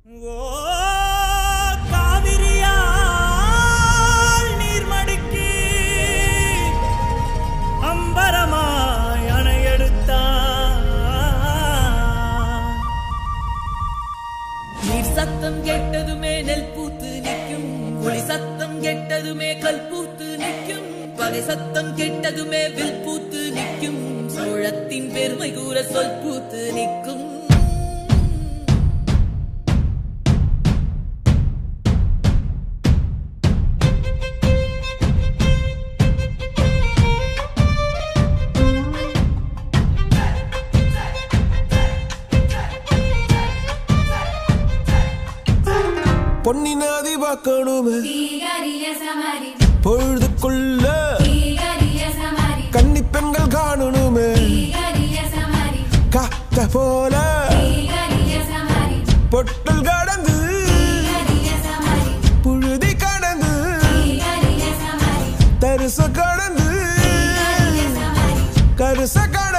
ஓ காவிரியால் நீர்மடுக்கி அம்பரமாய் அணையெடுத்தான் நீர் சத்தம் கேட்டதுமே நெல் பூத்து நிற்கும் ஒளி சத்தம் கேட்டதுமே கல் பூத்து நிற்கும் பகை சத்தம் கேட்டதுமே வில் பூத்து நிற்கும் சோழத்தின் பெருமை கூற சொல் பூத்து நிற்கும் பொன்னி நாதி பார்க்கணுமே தீகரிய சமரி பொழுதுக்குள்ள தீகரிய சமரி கன்னி பெண்கள் காணணுமே தீகரிய சமரி காத்த போல தீகரிய சமரி பொட்டல் கடந்து தீகரிய சமரி புழுதி கடந்து தீகரிய சமரி தரிச கடந்து தீகரிய சமரி கருச கடந்து